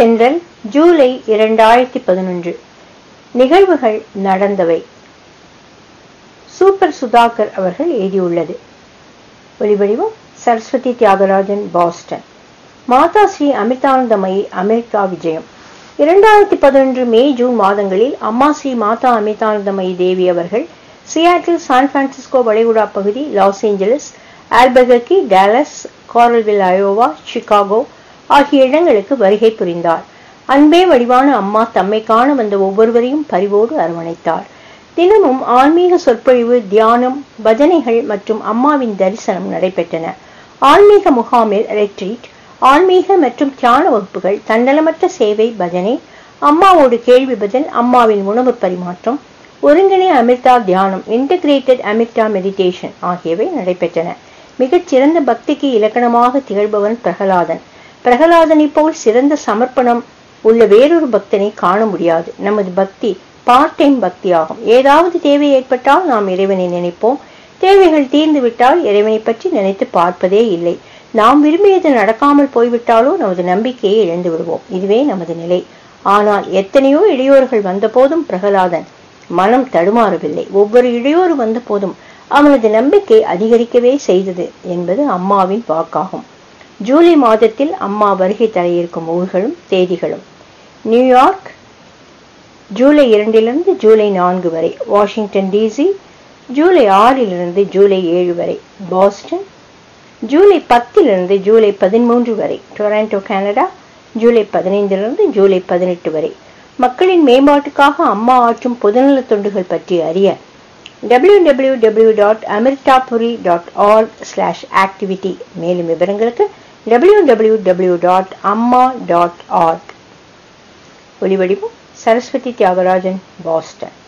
தென்றல் ஜூலை இரண்டாயிரத்தி பதினொன்று நிகழ்வுகள் நடந்தவை சூப்பர் சுதாகர் அவர்கள் எழுதியுள்ளது ஒளிவடிவம் சரஸ்வதி தியாகராஜன் பாஸ்டன் மாதா ஸ்ரீ அமிர்தானந்தமயி அமெரிக்கா விஜயம் இரண்டாயிரத்தி பதினொன்று மே ஜூன் மாதங்களில் அம்மா ஸ்ரீ மாதா அமிர்தானந்தமயி தேவி அவர்கள் சியாட்டில் சான் பிரான்சிஸ்கோ வளைகுடா பகுதி Los Angeles Albuquerque Dallas Coralville Iowa Chicago ஆகிய இடங்களுக்கு வருகை புரிந்தார் அன்பே வடிவான அம்மா தம்மை காண வந்த ஒவ்வொருவரையும் பரிவோடு அரவணைத்தார் தினமும் ஆன்மீக சொற்பொழிவு தியானம் பஜனைகள் மற்றும் அம்மாவின் தரிசனம் நடைபெற்றன ஆன்மீக முகாமில் ரெட்ரீட் ஆன்மீக மற்றும் தியான வகுப்புகள் தன்னலமற்ற சேவை பஜனை அம்மாவோடு கேள்வி பதில் அம்மாவின் உணவு பரிமாற்றம் ஒருங்கிணை அமிர்தா தியானம் இன்டகிரேட்டட் அமிர்தா மெடிடேஷன் ஆகியவை நடைபெற்றன மிகச் சிறந்த பக்திக்கு இலக்கணமாக திகழ்பவன் பிரகலாதன் பிரகலாதனை போல் சிறந்த சமர்ப்பணம் உள்ள வேறொரு பக்தனை காண முடியாது நமது பக்தி பார்ட் டைம் பக்தி ஆகும் ஏதாவது தேவை ஏற்பட்டால் நாம் இறைவனை நினைப்போம் தேவைகள் தீர்ந்து விட்டால் இறைவனை பற்றி நினைத்து பார்ப்பதே இல்லை நாம் விரும்பியது நடக்காமல் போய்விட்டாலோ நமது நம்பிக்கையை இழந்து விடுவோம் இதுவே நமது நிலை ஆனால் எத்தனையோ இடையூறுகள் வந்த போதும் பிரகலாதன் மனம் தடுமாறவில்லை ஒவ்வொரு இடையூறு வந்த போதும் அவனது நம்பிக்கை அதிகரிக்கவே செய்தது என்பது அம்மாவின் வாக்காகும் ஜூலை மாதத்தில் அம்மா வருகை தர இருக்கும் ஊர்களும் தேதிகளும் நியூயார்க் ஜூலை இரண்டிலிருந்து ஜூலை நான்கு வரை வாஷிங்டன் டிசி ஜூலை ஆறிலிருந்து ஜூலை ஏழு வரை பாஸ்டன் ஜூலை பத்திலிருந்து ஜூலை பதிமூன்று வரை டொராண்டோ கனடா ஜூலை பதினைந்திலிருந்து ஜூலை பதினெட்டு வரை மக்களின் மேம்பாட்டுக்காக அம்மா ஆற்றும் பொதுநல தொண்டுகள் பற்றி அறிய W W W dot Amritapuri dot org slash activity மேலும் விவரங்களுக்கு W W W dot Amma dot org ஒளிவடிவம் சரஸ்வதி தியாகராஜன் பாஸ்டன்